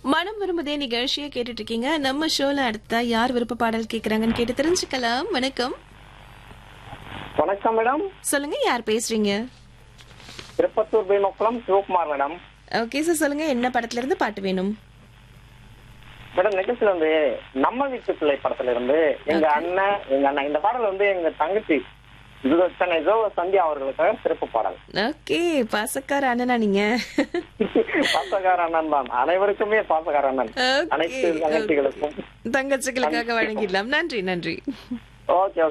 மனம் விரும்புதே நிகழ்ச்சியை கேட்டுட்டு இருக்கீங்க நம்ம ஷோல அடுத்தா யார் விருப்ப பாடல் கேக்குறாங்கன்னு கேட்டு தெரிஞ்சுக்கலாம் வணக்கம் வணக்கம் மேடம் சொல்லுங்க யார் பேசுறீங்க Tirupattur Bheemakulam Sivakumar madam okay sir சொல்லுங்க என்ன படத்துல இருந்து பாட்டு வேணும் மேடம் நிகழ்ச்சியில வந்து நம்ம வீட்டு பிள்ளை படத்துல இருந்து எங்க அண்ணன் எங்க அண்ணன் இந்த பாடல் வந்து எங்க தங்கச்சி இது சென்னை ஜோ சந்தியா அவர்களுக்காக சிறப்பு பாடல் ஓகே பாசக்கார அண்ணனா நீங்க பாசகார அண்ணன் தான் அனைவருக்குமே பாசகார அண்ணன் Okay, அனைத்து தங்கச்சிகளுக்கும் தங்கச்சிகளுக்காக வழங்கிடலாம் நன்றி நன்றி ஓகே